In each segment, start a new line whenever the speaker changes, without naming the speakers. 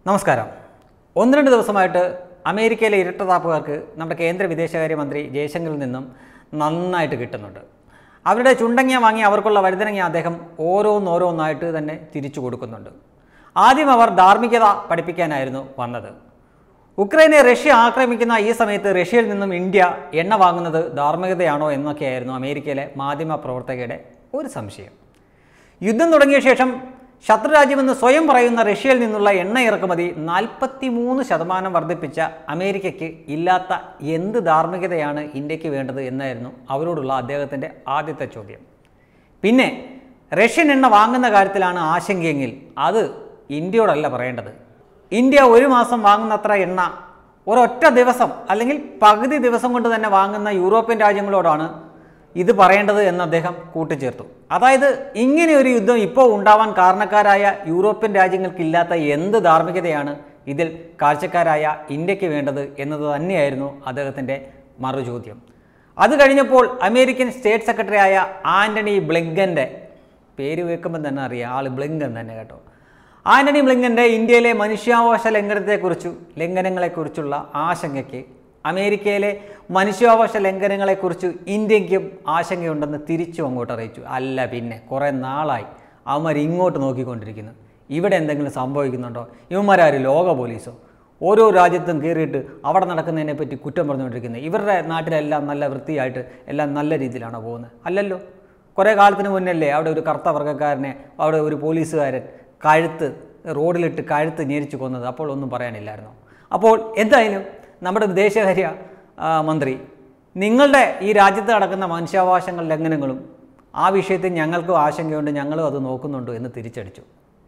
നമസ്കാരം ഒന്ന് രണ്ട് ദിവസമായിട്ട് അമേരിക്കയിലെ ഇരട്ടതാപ്പുകാർക്ക് നമ്മുടെ കേന്ദ്ര വിദേശകാര്യമന്ത്രി ജയശങ്കറിൽ നിന്നും നന്നായിട്ട് കിട്ടുന്നുണ്ട് അവരുടെ ചുണ്ടങ്ങിയ വാങ്ങി അവർക്കുള്ള വഴുതനങ്ങിയ അദ്ദേഹം ഓരോന്നോരോന്നായിട്ട് തന്നെ തിരിച്ചു കൊടുക്കുന്നുണ്ട് ആദ്യം അവർ ധാർമ്മികത പഠിപ്പിക്കാനായിരുന്നു വന്നത് ഉക്രൈനെ റഷ്യ ആക്രമിക്കുന്ന ഈ സമയത്ത് റഷ്യയിൽ നിന്നും ഇന്ത്യ എണ്ണ വാങ്ങുന്നത് ധാർമ്മികതയാണോ എന്നൊക്കെയായിരുന്നു അമേരിക്കയിലെ മാധ്യമ പ്രവർത്തകയുടെ ഒരു സംശയം യുദ്ധം തുടങ്ങിയ ശേഷം ശത്രുരാജ്യമെന്ന് സ്വയം പറയുന്ന റഷ്യയിൽ നിന്നുള്ള എണ്ണ ഇറക്കുമതി നാൽപ്പത്തി മൂന്ന് ശതമാനം വർദ്ധിപ്പിച്ച അമേരിക്കയ്ക്ക് ഇല്ലാത്ത എന്ത് ധാർമ്മികതയാണ് ഇന്ത്യക്ക് വേണ്ടത് എന്നായിരുന്നു അവരോടുള്ള അദ്ദേഹത്തിൻ്റെ ആദ്യത്തെ ചോദ്യം പിന്നെ റഷ്യൻ എണ്ണ വാങ്ങുന്ന കാര്യത്തിലാണ് ആശങ്കയെങ്കിൽ അത് ഇന്ത്യയോടല്ല പറയേണ്ടത് ഇന്ത്യ ഒരു മാസം വാങ്ങുന്നത്ര എണ്ണ ഒരൊറ്റ ദിവസം അല്ലെങ്കിൽ പകുതി ദിവസം കൊണ്ട് തന്നെ വാങ്ങുന്ന യൂറോപ്യൻ രാജ്യങ്ങളോടാണ് ഇത് പറയേണ്ടത് എന്ന് അദ്ദേഹം കൂട്ടിച്ചേർത്തു അതായത് ഇങ്ങനെ ഒരു യുദ്ധം ഇപ്പോൾ ഉണ്ടാവാൻ കാരണക്കാരായ യൂറോപ്യൻ രാജ്യങ്ങൾക്കില്ലാത്ത എന്ത് ധാർമ്മികതയാണ് ഇതിൽ കാഴ്ചക്കാരായ ഇന്ത്യക്ക് വേണ്ടത് എന്നത് തന്നെയായിരുന്നു അദ്ദേഹത്തിൻ്റെ മറുചോദ്യം അത് കഴിഞ്ഞപ്പോൾ അമേരിക്കൻ സ്റ്റേറ്റ് സെക്രട്ടറി ആയ ആൻ്റണി ബ്ലിങ്കൻ്റെ പേര് കേൾക്കുമ്പോൾ തന്നെ അറിയാം ആൾ ബ്ലിങ്കൻ തന്നെ കേട്ടോ ആൻ്റണി ബ്ലിങ്കൻ്റെ ഇന്ത്യയിലെ മനുഷ്യാവകാശ ലംഘനത്തെക്കുറിച്ചു ലംഘനങ്ങളെക്കുറിച്ചുള്ള ആശങ്കയ്ക്ക് അമേരിക്കയിലെ മനുഷ്യാവകാശ ലംഘനങ്ങളെക്കുറിച്ച് ഇന്ത്യക്കും ആശങ്കയുണ്ടെന്ന് തിരിച്ചു അങ്ങോട്ട് അറിയിച്ചു അല്ല പിന്നെ കുറേ നാളായി അവന്മാർ ഇങ്ങോട്ട് നോക്കിക്കൊണ്ടിരിക്കുന്നു ഇവിടെ എന്തെങ്കിലും സംഭവിക്കുന്നുണ്ടോ ഇവന്മാരാരും ലോക പോലീസോ ഓരോ രാജ്യത്തും കയറിയിട്ട് അവിടെ നടക്കുന്നതിനെ പറ്റി കുറ്റം പറഞ്ഞുകൊണ്ടിരിക്കുന്നത് ഇവരുടെ നാട്ടിലെല്ലാം നല്ല വൃത്തിയായിട്ട് എല്ലാം നല്ല രീതിയിലാണോ പോകുന്നത് അല്ലല്ലോ കുറേ കാലത്തിന് മുന്നല്ലേ അവിടെ ഒരു കറുത്ത വർഗ്ഗക്കാരനെ അവിടെ ഒരു പോലീസുകാരൻ കഴുത്ത് റോഡിലിട്ട് കഴുത്ത് ഞെരിച്ചു കൊന്നത് അപ്പോൾ ഒന്നും പറയാനില്ലായിരുന്നു അപ്പോൾ എന്തായാലും നമ്മുടെ വിദേശകാര്യ ആ, മന്ത്രി നിങ്ങളുടെ ഈ രാജ്യത്ത് നടക്കുന്ന മനുഷ്യാവകാശങ്ങൾ ലംഘനങ്ങളും ആ വിഷയത്തിൽ ഞങ്ങൾക്കും ആശങ്കയുണ്ട് ഞങ്ങളും അത് നോക്കുന്നുണ്ട് എന്ന് തിരിച്ചടിച്ചു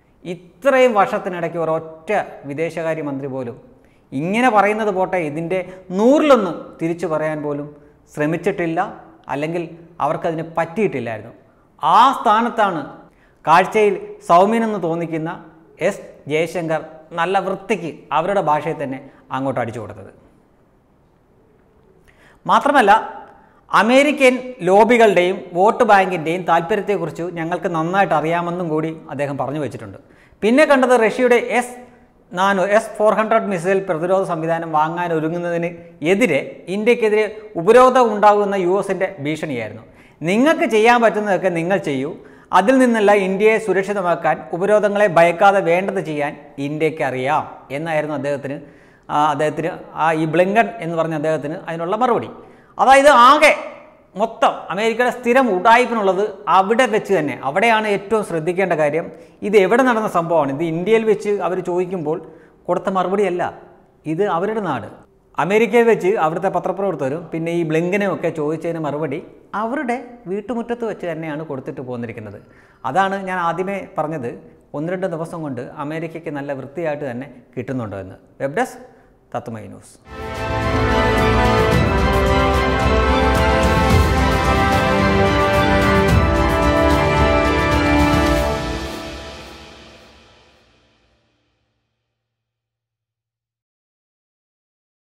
ഇത്രയും വർഷത്തിനിടയ്ക്ക് ഒരൊറ്റ വിദേശകാര്യ മന്ത്രി പോലും ഇങ്ങനെ പറയുന്നത് പോട്ടെ ഇതിൻ്റെ നൂറിലൊന്ന് തിരിച്ചു പറയാൻ പോലും ശ്രമിച്ചിട്ടില്ല അല്ലെങ്കിൽ അവർക്കതിന് പറ്റിയിട്ടില്ലായിരുന്നു ആ സ്ഥാനത്താണ് കാഴ്ചയിൽ സൗമ്യനെന്ന് തോന്നിക്കുന്ന എസ് ജയശങ്കർ നല്ല വൃത്തിക്ക് അവരുടെ ഭാഷയിൽ തന്നെ അങ്ങോട്ട് അടിച്ചു കൊടുത്തത് മാത്രമല്ല അമേരിക്കൻ ലോബികളുടെയും വോട്ട് ബാങ്കിൻ്റെയും താല്പര്യത്തെക്കുറിച്ച് ഞങ്ങൾക്ക് നന്നായിട്ട് അറിയാമെന്നും കൂടി അദ്ദേഹം പറഞ്ഞു വെച്ചിട്ടുണ്ട് പിന്നെ കണ്ടത് റഷ്യയുടെ എസ് നാനൂ എസ് ഫോർ ഹൺഡ്രഡ് മിസൈൽ പ്രതിരോധ സംവിധാനം വാങ്ങാൻ ഒരുങ്ങുന്നതിന് എതിരെ ഇന്ത്യക്കെതിരെ ഉപരോധം ഉണ്ടാകുന്ന യു എസിൻ്റെ ഭീഷണിയായിരുന്നു നിങ്ങൾക്ക് ചെയ്യാൻ പറ്റുന്നതൊക്കെ നിങ്ങൾ ചെയ്യൂ അതിൽ നിന്നല്ല ഇന്ത്യയെ സുരക്ഷിതമാക്കാൻ ഉപരോധങ്ങളെ ഭയക്കാതെ വേണ്ടത് ചെയ്യാൻ ഇന്ത്യക്ക് അറിയാം എന്നായിരുന്നു അദ്ദേഹത്തിന് ആ, അദ്ദേഹത്തിന് ആ ഈ ബ്ലിങ്കൺ എന്ന് പറഞ്ഞ അദ്ദേഹത്തിന് അതിനുള്ള മറുപടി അതായത് ആകെ മൊത്തം അമേരിക്കയുടെ സ്ഥിരം ഉടായ്പിനുള്ളത് അവിടെ വെച്ച് തന്നെ അവിടെയാണ് ഏറ്റവും ശ്രദ്ധിക്കേണ്ട കാര്യം ഇത് എവിടെ നടന്ന സംഭവമാണ് ഇത് ഇന്ത്യയിൽ വെച്ച് അവർ ചോദിക്കുമ്പോൾ കൊടുത്ത മറുപടിയല്ല ഇത് അവരുടെ നാട് അമേരിക്കയിൽ വെച്ച് അവിടുത്തെ പത്രപ്രവർത്തകരും പിന്നെ ഈ ബ്ലിങ്കനും ഒക്കെ ചോദിച്ചതിന് മറുപടി അവരുടെ വീട്ടുമുറ്റത്ത് വെച്ച് തന്നെയാണ് കൊടുത്തിട്ട് പോന്നിരിക്കുന്നത് അതാണ് ഞാൻ ആദ്യമേ പറഞ്ഞത് ഒന്ന് രണ്ട് ദിവസം കൊണ്ട് അമേരിക്കയ്ക്ക് നല്ല വൃത്തിയായിട്ട് തന്നെ കിട്ടുന്നുണ്ടോ എന്ന് വെബ് ഡെസ്ക് തത്വമൈ ന്യൂസ്